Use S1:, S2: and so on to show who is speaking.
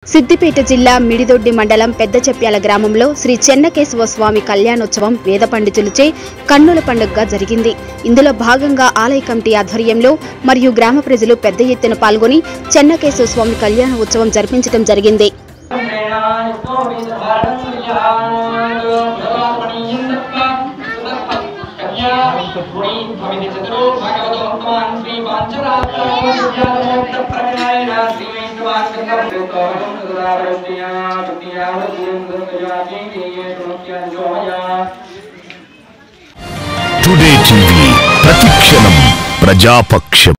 S1: సిద్దిపేట జిల్లా మిడిదొడ్డి మండలం పెద్దచెప్యాల గ్రామంలో శ్రీ చెన్నకేశవ స్వామి కళ్యాణోత్సవం వేద పండితులచే కన్నుల పండుగగా జరిగింది ఇందులో భాగంగా ఆలయ కమిటీ ఆధ్వర్యంలో మరియు గ్రామ ప్రజలు పెద్ద ఎత్తున పాల్గొని చెన్నకేశవ స్వామి కళ్యాణ ఉత్సవం జరిపించడం జరిగింది
S2: టుడే టీవీ ప్రతిక్షణం ప్రజాపక్షం